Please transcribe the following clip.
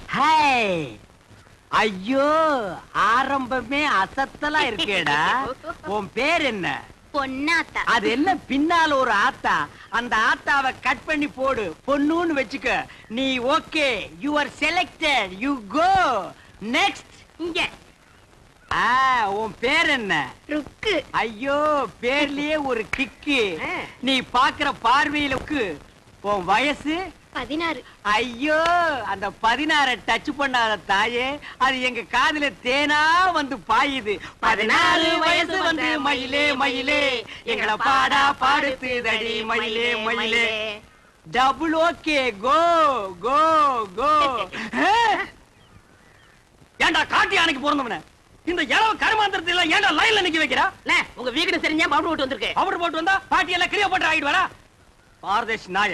hi ஐயோ ஆரம்பமே அசத்தலா இருக்கேடா உன் பேர் என்ன பொன்னாத்தா அது என்ன பின்னால ஒரு ஆத்தா அந்த ஆத்தாவை கட் பண்ணி போடு பொண்ணுன்னு வச்சுக்க நீ okay you are selected you go next இங்க ஆ உன் பேர் என்ன ருக்கு ஐயோ பேர்லயே ஒரு கிக்கு நீ பாக்குற பார்வையிலுக்கு உன் வயசு பதினாறு ஐயோ அந்த பதினாற டச் பண்ணாத தாயே அது எங்க காதுல தேனா வந்து பாயுது பதினாறு வயசு வந்து மயிலே மயிலே எங்களை பாடா பாடுத்துதடி மயிலே மயிலே டபுள் ஓகே கோ கோ கோ ஏன்டா காட்டி யானைக்கு பிறந்தவன இந்த இளவு கருமாந்திரத்தை எல்லாம் ஏன்டா லைன்ல நிக்க வைக்கிறா உங்க வீடு சரிஞ்சா பவுடர் விட்டு வந்திருக்கு பவுடர் போட்டு வந்தா பாட்டி எல்லாம் கிரியா போட்டு ஆகிடுவாரா பாரதேஷ் நாய